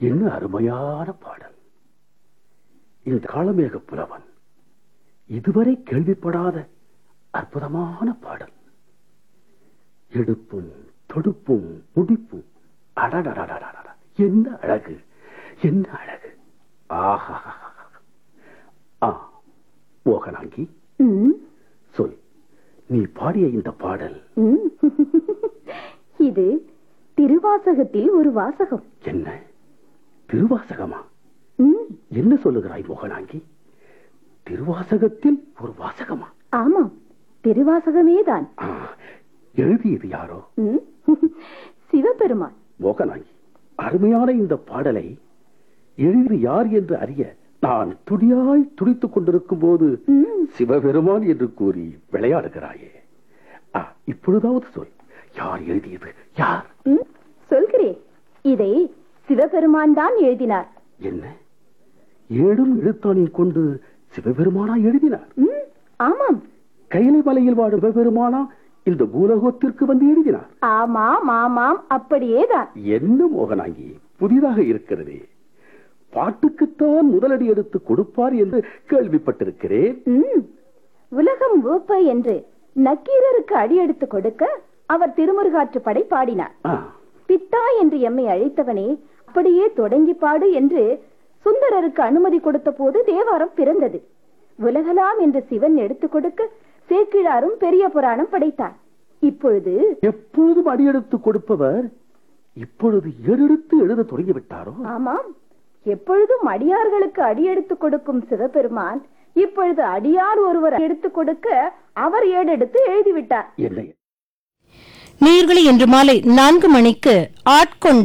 என்ன அருமையான பாடல் இந்த காலமேக புலவன் இதுவரை கேள்விப்படாத அற்புதமான பாடல் எடுப்பும் தொடுப்பும் முடிப்பும் அடடடடடடட என்ன அழகு என்ன அழகு ஆஹா ஆ மோகனாங்கி ம், சொல் நீ பாடிய இந்த பாடல் ம். இது திருவாசகத்தில் ஒரு வாசகம் என்ன திருவாசகமா ம், என்ன சொல்லுகிறாய் மோகனாங்கி திருவாசகத்தில் ஒரு வாசகமா ஆமாம் திருவாசகமேதான் ஆ, எழுதியது யாரோ ம், சிவபெருமான் மோகனாங்கி அருமையான இந்த பாடலை எழுதி யார் என்று அறிய நான் துடியாய் துடித்துக் கொண்டிருக்கும் போது ம், சிவபெருமான் என்று கூறி விளையாடுகிறாயே ஆ, இப்பொழுதாவது சொல் யார் எழுதியது யார் ம், சொல்கிறேன் இதை சிவபெருமான் தான் எழுதினார் என்ன ஏழும் எழுத்தாணின் கொண்டு சிவபெருமானா எழுதினார் ம், ஆமாம் கைலை மலையில் வாடும் சிவபெருமானா இந்த பூலோகத்திற்கு வந்து எழுதினார் ஆமாம் ஆமாம் அப்படியேதான் என்ன மோகனாங்கி புதிதாக இருக்கிறதே பாட்டுக்குத்தான் முதலடி எடுத்து கொடுப்பார் என்று கேள்விப்பட்டிருக்கிறேன் ம், உலகம் ஓப்ப என்று நக்கீரருக்கு அடியெடுத்து கொடுக்க அவர் திருமுருகாற்று படை பாடினார் ஆ, பித்தா என்று எம்மை அழைத்தவனே அப்படியே தொடங்கி பாடு என்று சுந்தரருக்கு அனுமதி கொடுத்த போது தேவாரம் பிறந்தது உலகலாம் என்று சிவன் எடுத்துக் கொடுக்க சேக்கிழாரும் பெரிய புராணம் படைத்தார் இப்பொழுது எப்பொழுதும் அடியெடுத்து கொடுப்பவர் இப்பொழுது ஏறெடுத்து எழுத தொடங்கிவிட்டாரோ ஆமாம் எப்பொழுதும் அடியார்களுக்கு அடியெடுத்து கொடுக்கும் சிவபெருமான் இப்பொழுது அடியார் ஒருவர் எடுத்துக் கொடுக்க அவர் ஏடெடுத்து எழுதிவிட்டார் என்னை நேயர்களே இன்று மாலை நான்கு மணிக்கு ஆட்கொண்ட